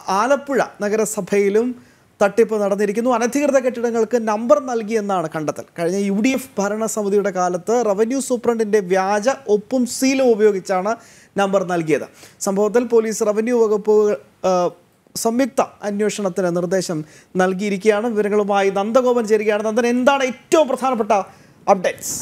ആലപ്പുഴ നഗരസഭയിലും തട്ടിപ്പ് നടന്നിരിക്കുന്നു അനധികൃത കെട്ടിടങ്ങൾക്ക് നമ്പർ നൽകിയെന്നാണ് കണ്ടെത്തൽ കഴിഞ്ഞ യു ഡി എഫ് ഭരണസമിതിയുടെ കാലത്ത് റവന്യൂ സൂപ്രണ്ടിന്റെ വ്യാജ ഒപ്പും സീലും ഉപയോഗിച്ചാണ് നമ്പർ നൽകിയത് സംഭവത്തിൽ പോലീസ് റവന്യൂ വകുപ്പ് ആ, സംയുക്ത അന്വേഷണത്തിന് നിർദ്ദേശം നൽകിയിരിക്കുകയാണ് വിവരങ്ങളുമായി നന്ദഗോപൻ ചേരുകയാണ് നന്ദൻ എന്താണ് ഏറ്റവും പ്രധാനപ്പെട്ട അപ്ഡേറ്റ്സ്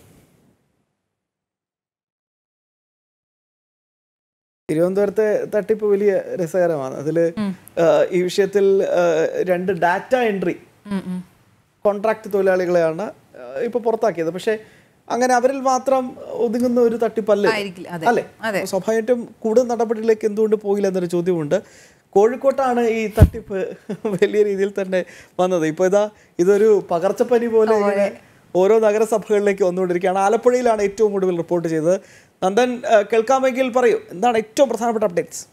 തിരുവനന്തപുരത്തെ തട്ടിപ്പ് വലിയ രസകരമാണ് അതിൽ ഈ വിഷയത്തിൽ ആ, രണ്ട് ഡാറ്റ എൻട്രി കോൺട്രാക്ട് തൊഴിലാളികളെയാണ് ആ, ഇപ്പൊ പുറത്താക്കിയത് പക്ഷേ അങ്ങനെ അവരിൽ മാത്രം ഒതുങ്ങുന്ന ഒരു തട്ടിപ്പല്ലേ ആയിരിക്കില്ല, അതെ. അല്ലേ അതെ. സ്വാഭാവികമായിട്ടും കൂടുതൽ നടപടികളിലേക്ക് എന്തുകൊണ്ട് പോയില്ല എന്നൊരു ചോദ്യമുണ്ട് കോഴിക്കോട്ടാണ് ഈ തട്ടിപ്പ് വലിയ രീതിയിൽ തന്നെ വന്നത് ഇപ്പോൾ ഇതാ ഇതൊരു പകർച്ചപ്പനി പോലെ ഇങ്ങനെ ഓരോ നഗരസഭകളിലേക്ക് വന്നുകൊണ്ടിരിക്കുകയാണ് ആലപ്പുഴയിലാണ് ഏറ്റവും കൂടുതൽ റിപ്പോർട്ട് ചെയ്തത് നന്ദൻ ആ, കേൾക്കാമെങ്കിൽ പറയൂ എന്താണ് ഏറ്റവും പ്രധാനപ്പെട്ട അപ്ഡേറ്റ്സ്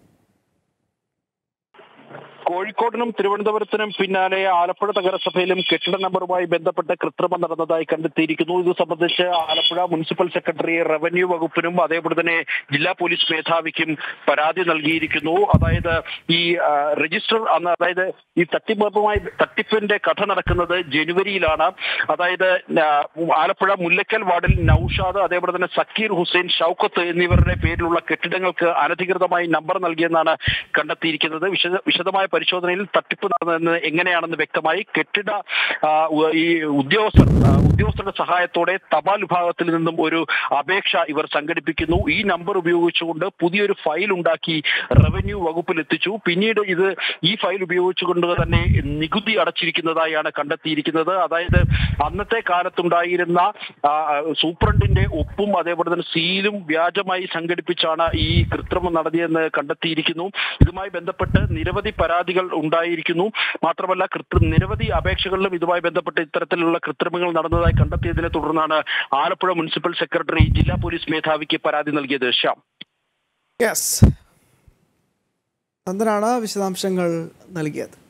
കോഴിക്കോടിനും തിരുവനന്തപുരത്തിനും പിന്നാലെ ആലപ്പുഴ നഗരസഭയിലും കെട്ടിട നമ്പറുമായി ബന്ധപ്പെട്ട് കൃത്രിമം നടന്നതായി കണ്ടെത്തിയിരിക്കുന്നു ഇത് സംബന്ധിച്ച് ആലപ്പുഴ മുനിസിപ്പൽ സെക്രട്ടറി റവന്യൂ വകുപ്പിനും അതേപോലെ തന്നെ ജില്ലാ പോലീസ് മേധാവിക്കും പരാതി നൽകിയിരിക്കുന്നു അതായത് ഈ ആ, രജിസ്റ്റർ അന്ന് അതായത് ഈ തട്ടിപ്പുമായി തട്ടിപ്പിന്റെ കഥ നടക്കുന്നത് ജനുവരിയിലാണ് അതായത് ആ, ആലപ്പുഴ മുല്ലക്കൽ വാർഡിൽ നൌഷാദ് അതേപോലെ തന്നെ സക്കീർ ഹുസൈൻ ഷൌക്കത്ത് എന്നിവരുടെ പേരിലുള്ള കെട്ടിടങ്ങൾക്ക് അനധികൃതമായി നമ്പർ നൽകിയെന്നാണ് കണ്ടെത്തിയിരിക്കുന്നത് വിശദ വിശദമായ പരിശോധനയിൽ തട്ടിപ്പ് നടന്നത് എങ്ങനെയാണെന്ന് വ്യക്തമായി കെട്ടിട ആ, ഉ- ഈ ഉദ്യോഗസ്ഥർ ആ, ഉദ്യോഗസ്ഥരുടെ സഹായത്തോടെ തപാൽ വിഭാഗത്തിൽ നിന്നും ഒരു അപേക്ഷ ഇവർ സംഘടിപ്പിക്കുന്നു ഈ നമ്പർ ഉപയോഗിച്ചുകൊണ്ട് പുതിയൊരു ഫയൽ ഉണ്ടാക്കി റവന്യൂ വകുപ്പിൽ എത്തിച്ചു പിന്നീട് ഇത് ഈ ഫയൽ ഉപയോഗിച്ചുകൊണ്ട് തന്നെ നികുതി അടച്ചിരിക്കുന്നതായാണ് കണ്ടെത്തിയിരിക്കുന്നത് അതായത് അന്നത്തെ കാലത്തുണ്ടായിരുന്ന ആ, സൂപ്രണ്ടിന്റെ ഒപ്പും അതേപോലെ തന്നെ സീലും വ്യാജമായി സംഘടിപ്പിച്ചാണ് ഈ കൃത്രിമം നടത്തിയെന്ന് കണ്ടെത്തിയിരിക്കുന്നു ഇതുമായി ബന്ധപ്പെട്ട് നിരവധി പരാതികൾ ഉണ്ടായിരിക്കുന്നു മാത്രമല്ല കൃത്രി നിരവധി അപേക്ഷകളിലും ഇതുമായി ബന്ധപ്പെട്ട് ഇത്തരത്തിലുള്ള കൃത്രിമങ്ങൾ നടന്നതായി കണ്ടെത്തിയതിനെ തുടർന്നാണ് ആലപ്പുഴ മുനിസിപ്പൽ സെക്രട്ടറി ജില്ലാ പോലീസ് മേധാവിക്ക് പരാതി നൽകിയത് ശ്യാം യെസ് നന്ദനാണ് വിശദാംശങ്ങൾ നൽകിയത്